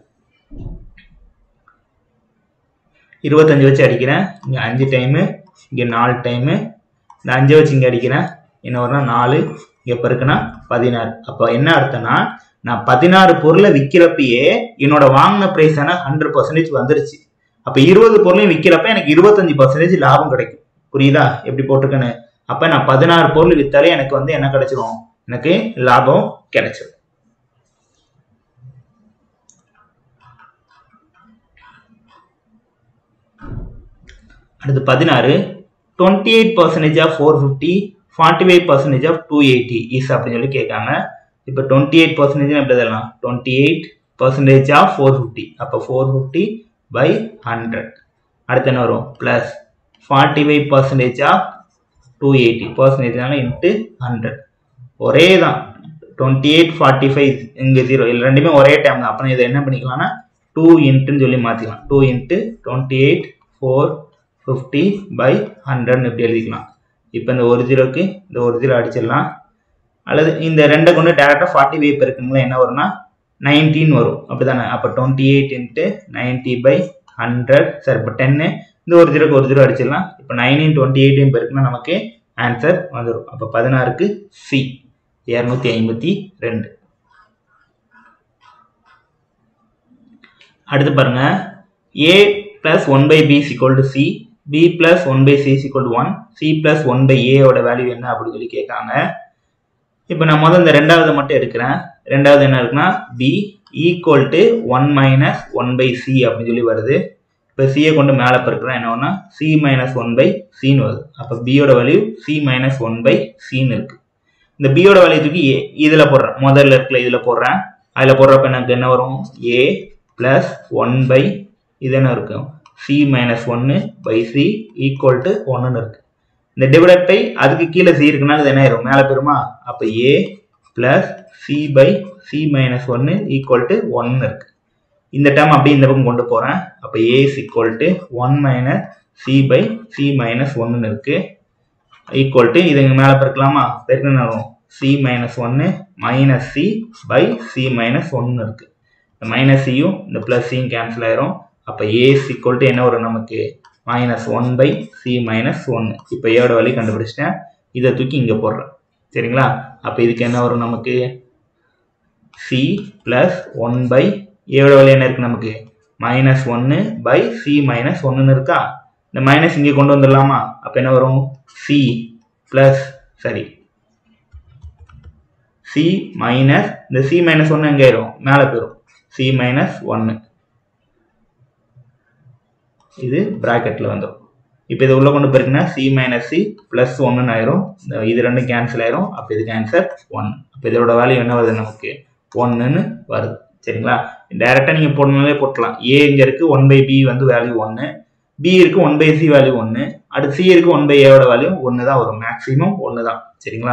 இருபத்தஞ்சு வச்சு அடிக்கிறேன் இங்கே அஞ்சு டைமு இங்கே நாலு டைமு இந்த அஞ்சை வச்சு இங்கே அடிக்கிறேன் என்ன வரும்னா நாலு இங்கே பெருக்குனா பதினாறு அப்போ என்ன அர்த்தம்னா நான் பதினாறு பொருளை விற்கிறப்பயே என்னோட வாங்கின ப்ரைஸ் ஆனால் ஹண்ட்ரட் பர்சன்டேஜ் வந்துருச்சு அப்போ இருபது பொருளையும் விற்கிறப்ப எனக்கு இருபத்தஞ்சு பர்சன்டேஜ் லாபம் கிடைக்கும் புரியுதா எப்படி போட்டிருக்கேன்னு அப்போ நான் பதினாறு பொருள் விற்றாலே எனக்கு வந்து என்ன கிடைச்சிரும் எனக்கு லாபம் கிடைச்சிரும் அடுத்து பதினாறு twenty eight percentage of four fifty forty five percentage of two eighty is அப்படின்னு சொல்லி கேட்காங்க இப்போ டுவெண்ட்டி எயிட் பர்சன்டேஜ் எப்படி எழுதலாம் twenty eight percentage of four fifty அப்போ ஃபோர் ஃபிஃப்டி பை ஹண்ட்ரட் அடுத்து என்ன வரும் plus forty five percentage of two eighty பர்சன்டேஜ்னால இன்ட்டு ஹண்ட்ரட் ஒரே தான் டுவெண்ட்டி எயிட் ஃபார்ட்டி ஃபைவ் இங்கே ஜீரோ இல்லை ரெண்டுமே ஒரே டைம் தான் அப்போ இதை என்ன பண்ணிக்கலாம்னா டூ இன்ட்டுன்னு சொல்லி மாற்றிக்கலாம் two into twenty eight four fifty by ஹண்ட்ரட்னு இப்படி எழுதிக்கலாம் இப்போ இந்த ஒரு ஜீரோக்கு இந்த ஒரு ஜீரோ அடிச்சிடலாம் அல்லது இந்த ரெண்டை கொண்டு டேரெக்டாக ஃபார்ட்டி ஃபைவ் பெருக்குங்களா என்ன வரும்னா நைன்டீன் வரும் அப்படி தானே அப்போ twenty eight into ninety by hundred sir இப்போ டென்னு இந்த ஒரு ஜீரோக்கு ஒரு ஜீரோ அடிச்சிடலாம் இப்போ நைன்டீன் டுவெண்ட்டி எயிட்டையும் பெருக்குனா நமக்கு ஆன்சர் வந்துடும் அப்போ பதினாறுக்கு சி இரநூத்தி ஐம்பத்தி ரெண்டு அடுத்து பாருங்க A plus one by B is equal to C B plus one by C is equal to one C plus one by ஏயோட வேல்யூ என்ன அப்படின்னு சொல்லி கேட்காங்க இப்போ நான் முதல்ல இந்த ரெண்டாவது மட்டும் எடுக்கிறேன் ரெண்டாவது என்ன இருக்குன்னா B equal to one minus one by C அப்படின்னு சொல்லி வருது இப்போ சியை கொண்டு மேலே பெருக்கிறேன் என்ன ஒன்றா சி மைனஸ் ஒன் பை சின்னு வருது அப்போ பியோட value C minus one by சின்னு இருக்கு இந்த பியோட வேல்யூ தூக்கி இதில் போடுறேன் முதல்ல இருக்குல்ல இதில் போடுறேன் அதில் போடுறப்ப எனக்கு என்ன வரும் ஏ பிளஸ் ஒன் பை இது என்ன இருக்கும் சி மைனஸ் ஒன்று பை சி ஈக்குவல் டு ஒன்றுன்னு இருக்கு இந்த டிவைட் பை அதுக்கு கீழே சி இருக்குனால இது என்ன ஆயிரும் மேலே பெருமா அப்போ A plus C by C minus ஒன்று ஈக்குவல் டு ஒன்னு இருக்கு இந்த டேர்ம் அப்படியே இந்த பக்கம் கொண்டு போகிறேன் அப்போ A is equal to one minus C by C minus ஒன்றுன்னு இருக்கு ஈக்குவல் டு இது மேலே பெருக்கலாமா பெருக்கணும் வரும் சி மைனஸ் ஒன்று minus C by C minus ஒன்று இருக்கு இந்த மைனஸ் சியும் இந்த ப்ளஸ் சியும் கேன்சல் ஆயிரும் அப்போ ஏ ஈக்குவல் டு என்ன வரும் நமக்கு minus one by C minus ஒன்று இப்போ ஏயோட வழி கண்டுபிடிச்சிட்டேன் இதை தூக்கி இங்கே போடுறேன் சரிங்களா அப்போ இதுக்கு என்ன வரும் நமக்கு சி ப்ளஸ் ஒன் பை ஏயோட வழி என்ன இருக்குது நமக்கு மைனஸ் ஒன்று பை சி மைனஸ் ஒன்றுன்னு இருக்கா இந்த மைனஸ் இங்கே கொண்டு வந்துடலாமா அப்போ என்ன வரும் சி ப்ளஸ் சரி சி மைனஸ் இந்த சி மைனஸ் ஒன்று எங்கே ஆயிரும் மேலே போயிடும் சி மைனஸ் ஒன்று இது ப்ராக்கெட்டில் வந்துடும் இப்போ இதை உள்ளே கொண்டு போயிருக்குன்னா சி மைனஸ் சி ப்ளஸ் ஒன்றுன்னு ஆயிரும் இந்த இது ரெண்டும் கேன்சல் ஆயிரும் அப்போ இதுக்கு ஆன்சர் ஒன் அப்போ இதோட வேல்யூ என்ன வருது நமக்கு ஒன்றுன்னு வருது சரிங்களா டைரெக்டாக நீங்கள் போடணும்னாலே போட்டலாம் ஏ இங்கே இருக்குது ஒன் பை பி வந்து வேல்யூ ஒன்று பி இருக்கு ஒன் பை சி வேல்யூ ஒன்று அடுத்து சி இருக்கு ஒன் பை ஏவோட வேல்யூ ஒன்று தான் வரும் மேக்ஸிமம் ஒன்று தான் சரிங்களா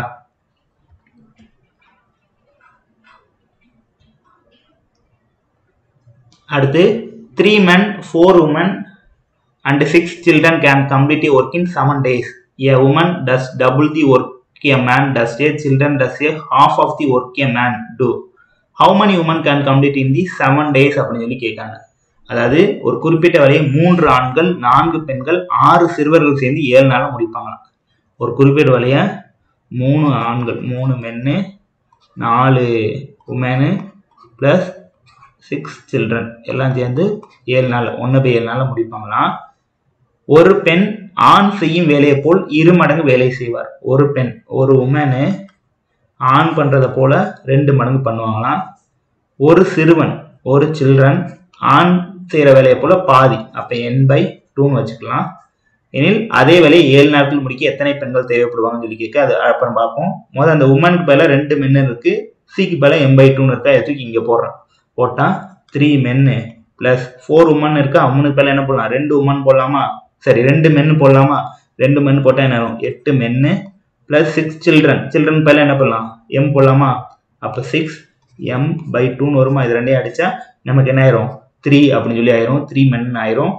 அடுத்து three men four women and six children can complete a work in seven days a woman does double the work a man does a children does a half of the work a man do how many women can complete in the seven days அப்படின்னு சொல்லி கேட்காங்க அதாவது ஒரு குறிப்பிட்ட வேலையை மூன்று ஆண்கள் நான்கு பெண்கள் ஆறு சிறுவர்கள் சேர்ந்து ஏழு நாளில் முடிப்பாங்களாம் ஒரு குறிப்பிட்ட வேலையை மூணு ஆண்கள் மூணு மென்னு நாலு உமனு ப்ளஸ் சிக்ஸ் சில்ட்ரன் எல்லாம் சேர்ந்து ஏழு நாள் ஒன்று பை ஏழு நாளில் முடிப்பாங்களாம் ஒரு பெண் ஆண் செய்யும் வேலையை போல் இரு மடங்கு வேலை செய்வார் ஒரு பெண் ஒரு உமனு ஆண் பண்ணுறதை போல ரெண்டு மடங்கு பண்ணுவாங்களாம் ஒரு சிறுவன் ஒரு சில்ட்ரன் ஆண் செய்கிற வேலையை போல பாதி அப்போ என் பை டூன்னு வச்சுக்கலாம் எனில் அதே வேலையை ஏழு நாட்கள் முடிக்க எத்தனை பெண்கள் தேவைப்படுவாங்கன்னு சொல்லி கேட்க அது அப்புறம் பார்ப்போம் முதல்ல அந்த உமனுக்கு பதிலாக ரெண்டு மென்னு இருக்கு சிக்கு பதிலாக எம் பை டூன்னு இருக்கா எடுத்து இங்கே போடுறேன் போட்டால் த்ரீ மென்னு ப்ளஸ் ஃபோர் உமன் இருக்கா அவனுக்கு பதிலாக என்ன போடலாம் ரெண்டு உமன் போடலாமா சரி ரெண்டு மென்னு போடலாமா ரெண்டு மென்னு போட்டால் என்ன ஆகும் எட்டு மென்னு ப்ளஸ் சிக்ஸ் சில்ட்ரன் சில்ட்ரன் பதிலாக என்ன பண்ணலாம் எம் போடலாமா அப்போ சிக்ஸ் எம் பை டூன்னு வருமா இது ரெண்டையும் அடித்தா நமக்கு என்ன ஆயிரும் த்ரீ அப்படின்னு சொல்லி ஆயிரும் த்ரீ மென் ஆயிரும்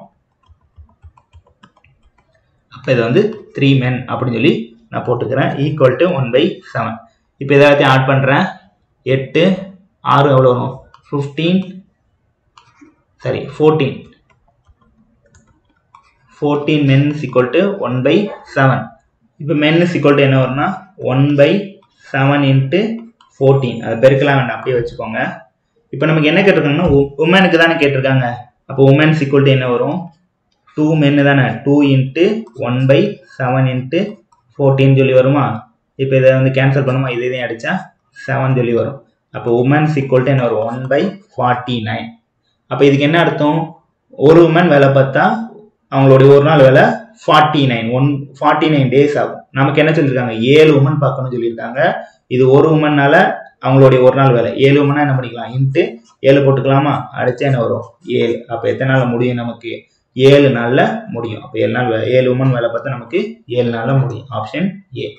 அப்போ இது வந்து த்ரீ மென் அப்படின்னு சொல்லி நான் போட்டுக்கிறேன் equal to one by seven இப்போ எல்லாத்தையும் ஆட் பண்ணுறேன் எட்டு ஆறு எவ்வளோ வரும் ஃபிஃப்டீன் சரி fourteen fourteen men equal to one by seven இப்போ மென் ஈக்குவல் டு என்ன வரும்னா one by seven into fourteen அது பெருக்கலாம் வேண்டாம் அப்படியே வச்சுக்கோங்க இப்போ நமக்கு என்ன கேட்டிருக்காங்கன்னா உமனுக்கு தானே கேட்டிருக்காங்க அப்போ உமன்ஸ் ஈக்குவல் டு என்ன வரும் டூ மென்னு தானே two into one by seven into fourteen சொல்லி வருமா இப்போ இதை வந்து கேன்சல் பண்ணுமா இது இதையும் அடித்தா செவன் சொல்லி வரும் அப்போ உமன்ஸ் ஈக்குவல் டு என்ன வரும் ஒன் பை ஃபார்ட்டி நைன் அப்போ இதுக்கு என்ன அர்த்தம் ஒரு உமன் வேலை பார்த்தா அவங்களுடைய ஒரு நாள் வேலை forty nine one forty nine days ஆகும் நமக்கு என்ன சொல்லியிருக்காங்க ஏழு உமன் பார்க்கணும்னு சொல்லியிருக்காங்க இது ஒரு உமன்னால அவங்களுடைய ஒரு நாள் வேலை ஏழு உமனா என்ன பண்ணிக்கலாம் இன்ட்டு ஏழு போட்டுக்கலாமா அடிச்சா என்ன வரும் ஏழு அப்போ எத்தனை நாளில் முடியும் நமக்கு ஏழு நாளில் முடியும் அப்போ ஏழு நாள் வேலை ஏழு உமன் வேலை பார்த்தா நமக்கு ஏழு நாளில் முடியும் ஆப்ஷன் ஏ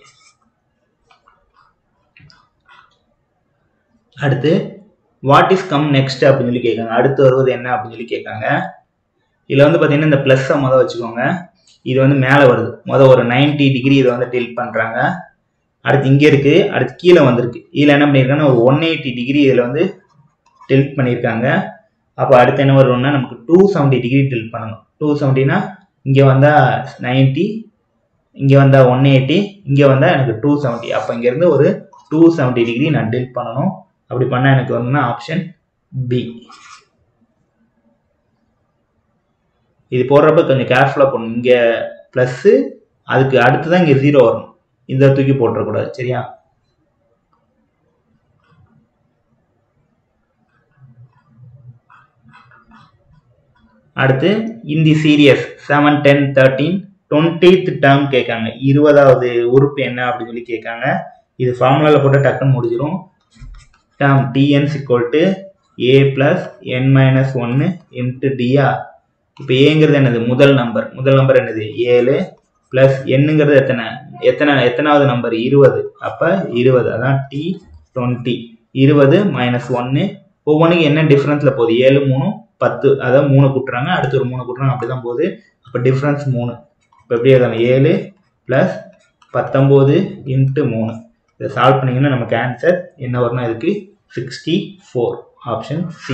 அடுத்து வாட் இஸ் கம் நெக்ஸ்ட் அப்படின்னு சொல்லி கேட்காங்க அடுத்து வருவது என்ன அப்படின்னு சொல்லி கேட்காங்க இதில் வந்து பார்த்தீங்கன்னா இந்த ப்ளஸ்ஸை மொதல் வச்சுக்கோங்க இது வந்து மேலே வருது மொதல் ஒரு 90 டிகிரி இதை வந்து டில்ட் பண்ணுறாங்க அடுத்து இங்கே இருக்குது அடுத்து கீழே வந்திருக்கு இதில் என்ன பண்ணியிருக்காங்கன்னா ஒரு ஒன் எயிட்டி டிகிரி இதில் வந்து டில்ட் பண்ணியிருக்காங்க அப்போ அடுத்து என்ன வரும்னா நமக்கு டூ செவன்ட்டி டிகிரி டில்ட் பண்ணணும் டூ செவன்ட்டினா இங்கே வந்தால் நைன்ட்டி இங்கே வந்தால் ஒன் எயிட்டி இங்கே வந்தால் எனக்கு டூ செவன்ட்டி அப்போ இங்கேருந்து ஒரு டூ செவன்ட்டி டிகிரி நான் டில்ட் பண்ணணும் அப்படி பண்ணால் எனக்கு வரணும்னா ஆப்ஷன் பி இது போடுறப்ப கொஞ்சம் கேர்ஃபுல்லாக போடணும் இங்கே ப்ளஸ்ஸு அதுக்கு அடுத்து தான் இங்கே ஜீரோ வரணும் இந்த தூக்கி போட்டுறக்கூடாது சரியா அடுத்து in the series seven ten thirteen twentieth term கேட்காங்க இருபதாவது உறுப்பு என்ன அப்படின்னு சொல்லி கேட்காங்க இது ஃபார்முலாவில் போட்டு டக்குன்னு முடிஞ்சிடும் term TN is equal to A plus N minus ஒன்று இன்ட்டு டிஆ இப்போ ஏங்கிறது என்னது முதல் நம்பர் முதல் நம்பர் என்னது ஏழு ப்ளஸ் என்னங்கிறது எத்தனை எத்தனை எத்தனாவது நம்பர் இருபது அப்போ இருபது அதான் டி டுவெண்ட்டி இருபது மைனஸ் ஒன்று ஒவ்வொன்றுக்கும் என்ன டிஃப்ரென்ஸில் போகுது ஏழு மூணு பத்து அதாவது மூணு கூட்டுறாங்க அடுத்து ஒரு மூணு கூட்டுறாங்க அப்படி தான் போகுது அப்போ டிஃப்ரென்ஸ் மூணு இப்போ எப்படி எழுதணும் ஏழு ப்ளஸ் பத்தொம்போது இன்ட்டு மூணு இதை சால்வ் பண்ணிங்கன்னா நமக்கு ஆன்சர் என்ன வரும்னா இதுக்கு சிக்ஸ்டி ஃபோர் ஆப்ஷன் சி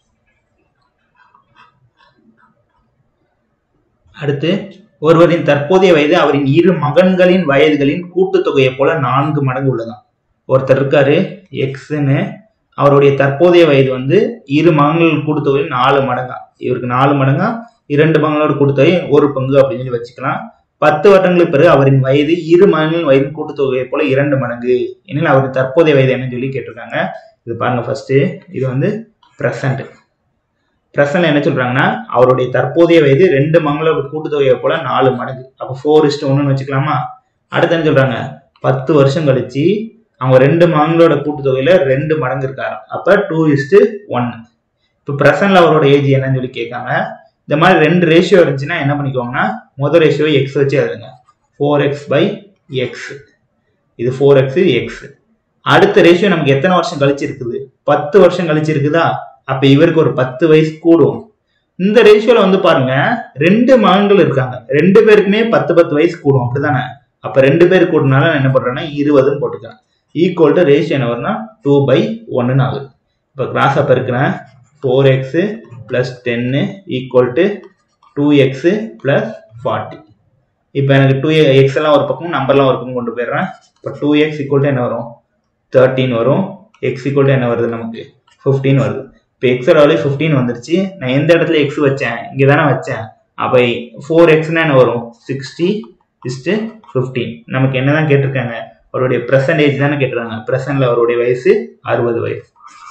அடுத்து ஒருவரின் தற்போதைய வயது அவரின் இரு மகன்களின் வயதுகளின் கூட்டுத்தொகையை போல நான்கு மடங்கு உள்ளதாம் ஒருத்தர் இருக்காரு எக்ஸ்ன்னு அவருடைய தற்போதைய வயது வந்து இரு மகன்கள் கூட்டுத்தொகையில் நாலு மடங்கா இவருக்கு நாலு மடங்கா இரண்டு மகங்களோட கூட்டுத்தொகை ஒரு பங்கு அப்படின்னு சொல்லி வச்சுக்கலாம் பத்து வருடங்களுக்கு பிறகு அவரின் வயது இரு மகன்களின் வயதின் கூட்டுத்தொகையை போல இரண்டு மடங்கு எனில் அவருக்கு தற்போதைய வயது என்னன்னு சொல்லி கேட்டிருக்காங்க இது பாருங்க ஃபர்ஸ்ட் இது வந்து ப்ரெசன்ட் ப்ரெசன்ட்ல என்ன சொல்றாங்கன்னா அவருடைய தற்போதைய வயது ரெண்டு மங்களோட கூட்டுத்தொகையை போல நாலு மடங்கு அப்போ ஃபோர் இஸ்ட் ஒன்றுன்னு வச்சுக்கலாமா அடுத்து என்ன சொல்றாங்க பத்து வருஷம் கழிச்சு அவங்க ரெண்டு மகங்களோட கூட்டுத்தொகையில ரெண்டு மடங்கு இருக்காரு அப்ப டூ இஸ்டு ஒன் இப்போ ப்ரெசன்ட்ல அவரோட ஏஜ் என்னன்னு சொல்லி கேட்காங்க இந்த மாதிரி ரெண்டு ரேஷியோ இருந்துச்சுன்னா என்ன பண்ணிக்கோங்கன்னா முதல் ரேஷியோ எக்ஸ் வச்சு எழுதுங்க ஃபோர் எக்ஸ் பை எக்ஸ் இது ஃபோர் எக்ஸ் எக்ஸ் அடுத்த ரேஷியோ நமக்கு எத்தனை வருஷம் கழிச்சு இருக்குது பத்து வருஷம் கழிச்சு இருக்குதா அப்ப இவருக்கு ஒரு பத்து வயசு கூடும் இந்த ரேஷியோல வந்து பாருங்க ரெண்டு மகன்கள் இருக்காங்க ரெண்டு பேருக்குமே பத்து பத்து வயசு கூடும் அப்படிதானே அப்ப ரெண்டு பேர் கூடுனால நான் என்ன பண்றேன்னா இருபதுன்னு போட்டுக்கிறேன் ஈக்குவல் டு ரேஷியோ என்ன வரும்னா டூ பை ஒன்னு ஆகுது இப்போ கிராஸ் அப்ப இருக்கிறேன் four X plus ten equal to two X plus forty இப்போ எனக்கு டூ எக்ஸ் எல்லாம் ஒரு பக்கம் நம்பர்லாம் ஒரு பக்கம் கொண்டு போயிடுறேன் இப்போ டூ எக்ஸ் ஈக்குவல் டு என்ன வரும் தேர்ட்டின் வரும் எக்ஸ் ஈக்குவல் டு என்ன வருது நமக்கு ஃபிஃப்டீன் வருது இப்போ எக்ஸோட வேல்யூ ஃபிஃப்டீன் வந்துருச்சு நான் எந்த இடத்துல எக்ஸ் வச்சேன் இங்கே தானே வச்சேன் அப்போ ஃபோர் எக்ஸ்னா என்ன வரும் சிக்ஸ்டி இஸ்ட்டு ஃபிஃப்டீன் நமக்கு என்ன தான் கேட்டிருக்காங்க அவருடைய ப்ரெசன்டேஜ் தானே கேட்டிருக்காங்க ப்ரெசன்ட்ல அவருடைய வயசு அறுபது வயசு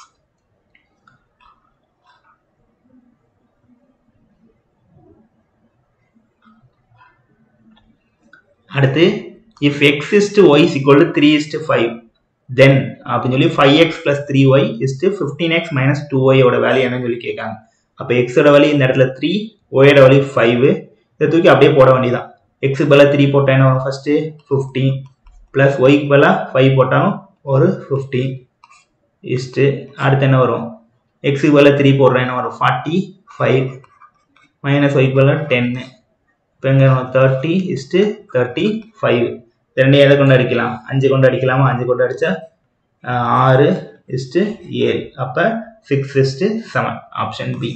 அடுத்து if X is to Y is equal to three is to five then அப்படின்னு சொல்லி five X plus three Y is to fifteen X minus two ஒய்யோட வேல்யூ என்னன்னு சொல்லி கேட்காங்க அப்போ எக்ஸோட வேல்யூ இந்த இடத்துல த்ரீ ஒயோட வேல்யூ ஃபைவ் இதை தூக்கி அப்படியே போட வேண்டியதான் எக்ஸுக்கு பதிலாக த்ரீ போட்டால் என்ன வரும் ஃபர்ஸ்ட்டு ஃபிஃப்டீன் ப்ளஸ் ஒய்க்கு பதிலாக ஃபைவ் போட்டாலும் ஒரு ஃபிஃப்டீன் இஸ்ட்டு அடுத்து என்ன வரும் எக்ஸுக்கு பதிலாக த்ரீ போடுறேன் என்ன வரும் ஃபார்ட்டி ஃபைவ் மைனஸ் ஒய்க்கு பதிலாக டென்னு இப்போ எங்கே தேர்ட்டி இஸ்ட்டு தேர்ட்டி ஃபைவ் ரெண்டு எதை கொண்டு அடிக்கலாம் அஞ்சு கொண்டு அடிக்கலாமா அஞ்சு கொண்டு அடித்தா ஆறு இஸ்ட்டு ஏழு அப்போ six is to seven option B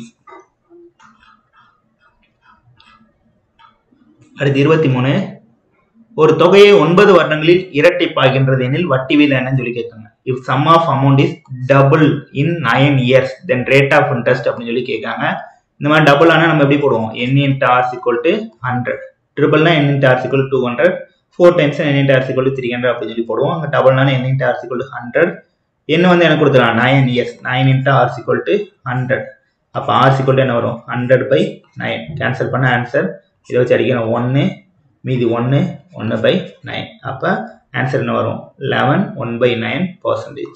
அடுத்து இருபத்தி மூணு ஒரு தொகையை ஒன்பது வருடங்களில் இரட்டிப்பாகின்றது எனில் வட்டி வீதம் என்னன்னு சொல்லி கேட்காங்க if sum of amount is double in nine years then rate of interest அப்படின்னு சொல்லி கேட்காங்க இந்த மாதிரி டபுள் ஆனால் நம்ம எப்படி போடுவோம் N into R equal to hundred ட்ரிபிள்னா N into R equal two hundred four times N into R equal three hundred அப்படின்னு சொல்லி போடுவோம் அங்கே டபுள்னால N into R equal hundred என்ன வந்து எனக்கு கொடுத்துருவாங்க nine years nine into R equal to hundred அப்போ ஆர் சிக்வல் என்ன வரும் ஹண்ட்ரட் பை நைன் கேன்சல் பண்ண ஆன்சர் இதை வச்சு அடிக்கணும் ஒன்று மீதி ஒன்று ஒன்று பை நைன் அப்போ ஆன்சர் என்ன வரும் eleven one by nine percentage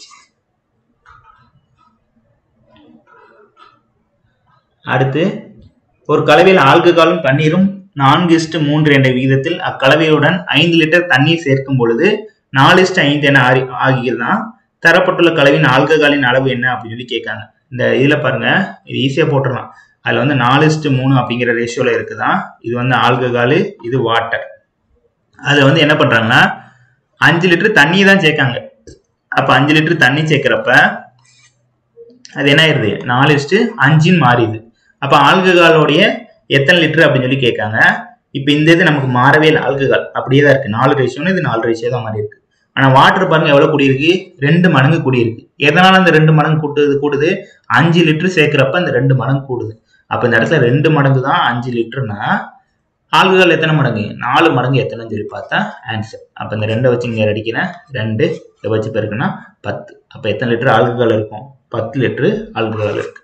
அடுத்து ஒரு கலவையில் ஆல்கஹாலும் தண்ணீரும் நான்கு இஸ்டு மூன்று என்ற விகிதத்தில் அக்கலவையுடன் ஐந்து லிட்டர் தண்ணீர் சேர்க்கும் பொழுது நாலு இஸ்டு ஐந்து என ஆகி ஆகிறதுனா தரப்பட்டுள்ள கலவையின் ஆல்கஹாலின் அளவு என்ன அப்படின்னு சொல்லி கேட்காங்க இந்த இதில் பாருங்க இது ஈஸியாக போட்டுடலாம் அதில் வந்து நாலு இஸ்டு மூணு அப்படிங்கிற ரேஷியோவில் இருக்குதான் இது வந்து ஆல்கஹாலு இது வாட்டர் அதில் வந்து என்ன பண்ணுறாங்கன்னா அஞ்சு லிட்டர் தண்ணி தான் சேர்க்காங்க அப்போ அஞ்சு லிட்டர் தண்ணி சேர்க்குறப்ப அது என்ன ஆயிடுது நாலு இஸ்டு அஞ்சுன்னு மாறிடுது அப்போ ஆல்கஹாலோடைய எத்தனை லிட்டர் அப்படின்னு சொல்லி கேட்காங்க இப்போ இந்த இது நமக்கு மாறவே இல்லை ஆல்கஹால் அப்படியே தான் இருக்கு நாலு ரேஷியோன்னு இது நாலு ரேஷியோ தான் மாறி இருக்கு ஆனால் வாட்டர் பாருங்க எவ்வளோ கூடியிருக்கு ரெண்டு மடங்கு கூடியிருக்கு எதனால அந்த ரெண்டு மடங்கு கூட்டுது கூடுது அஞ்சு லிட்டர் சேர்க்குறப்ப அந்த ரெண்டு மடங்கு கூடுது அப்போ இந்த இடத்துல ரெண்டு மடங்கு தான் அஞ்சு லிட்டர்னா ஆல்கஹால் எத்தனை மடங்கு நாலு மடங்கு எத்தனைன்னு சொல்லி பார்த்தா ஆன்சர் அப்போ இந்த ரெண்டை வச்சு இங்கே அடிக்கிறேன் ரெண்டு இதை வச்சு பெருக்குன்னா பத்து அப்போ எத்தனை லிட்டர் ஆல்கஹால் இருக்கும் பத்து லிட்டரு ஆல்கஹால் இருக்கு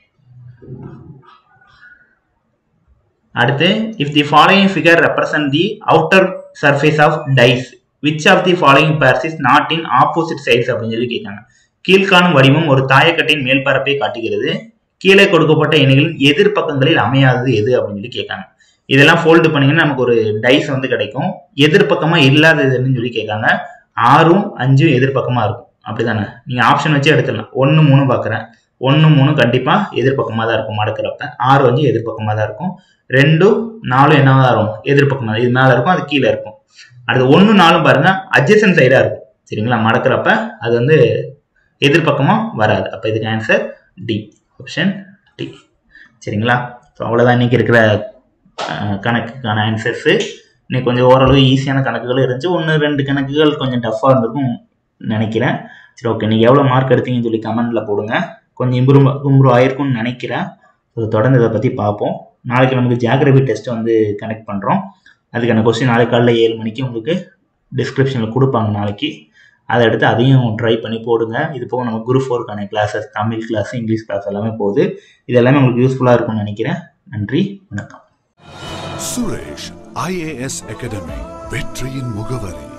அடுத்து if the following figure represent the outer surface of dice which of the following pairs is not in opposite sides அப்படின்னு சொல்லி கேட்காங்க கீழ்காணும் வடிவம் ஒரு தாயக்கட்டின் மேல்பரப்பை காட்டுகிறது கீழே கொடுக்கப்பட்ட இணைகளின் எதிர்ப்பக்கங்களில் அமையாதது எது அப்படின்னு சொல்லி கேட்காங்க இதெல்லாம் ஃபோல்டு பண்ணீங்கன்னா நமக்கு ஒரு டைஸ் வந்து கிடைக்கும் எதிர்ப்பக்கமா இல்லாததுன்னு சொல்லி கேட்காங்க ஆறும் அஞ்சும் எதிர்ப்பக்கமா இருக்கும் அப்படிதானே நீங்க ஆப்ஷன் வச்சு எடுத்துடலாம் ஒன்று மூணு பார்க்குறேன் ஒன்று மூணு கண்டிப்பா எதிர்ப்பக்கமாக தான் இருக்கும் மடக்கிறப்ப ஆறு அஞ்சு எதிர்ப்பக்கமாக தான் இருக்கும் ரெண்டும் நாலும் என்னவா இருக்கும் எதிர்ப்பக்கமாக இது மேலே இருக்கும் அது கீழே இருக்கும் அடுத்து ஒன்று நாலும் பாருங்க அட்ஜசன் சைடாக இருக்கும் சரிங்களா மடக்கிறப்ப அது வந்து எதிர்ப்பக்கமாக வராது அப்போ இதுக்கு ஆன்சர் டி ஆப்ஷன் டி சரிங்களா ஸோ அவ்வளோதான் இன்னைக்கு இருக்கிற அஹ், கணக்குக்கான ஆன்சர்ஸு இன்னைக்கு கொஞ்சம் ஓரளவு ஈஸியான கணக்குகள் இருந்துச்சு ஒன்று ரெண்டு கணக்குகள் கொஞ்சம் டஃப்பாக இருந்திருக்கும் நினைக்கிறேன் சரி ஓகே நீங்கள் எவ்வளோ மார்க் எடுத்தீங்கன்னு சொல்லி கமெண்ட்டில் போடுங்க கொஞ்சம் இம்ப்ரூவ் இம்ப்ரூவ் ஆயிருக்கும்னு நினைக்கிறேன் ஸோ தொடர்ந்து இதை பற்றி பார்ப்போம் நாளைக்கு நமக்கு ஜியாகிரபி டெஸ்ட் வந்து கனெக்ட் பண்ணுறோம் அதுக்கான கொஸ்டின் நாளைக்கு காலைல ஏழு மணிக்கு உங்களுக்கு டிஸ்கிரிப்ஷனில் கொடுப்பாங்க நாளைக்கு அதை எடுத்து அதையும் ட்ரை பண்ணி போடுங்க இது போக நம்ம குரூப் ஃபோருக்கான classes Tamil class English class எல்லாமே போகுது இது எல்லாமே உங்களுக்கு யூஸ்ஃபுல்லாக இருக்கும்னு நினைக்கிறேன் நன்றி வணக்கம் சுரேஷ் ஐஏஎஸ் அகாடமி வெற்றியின் முகவரி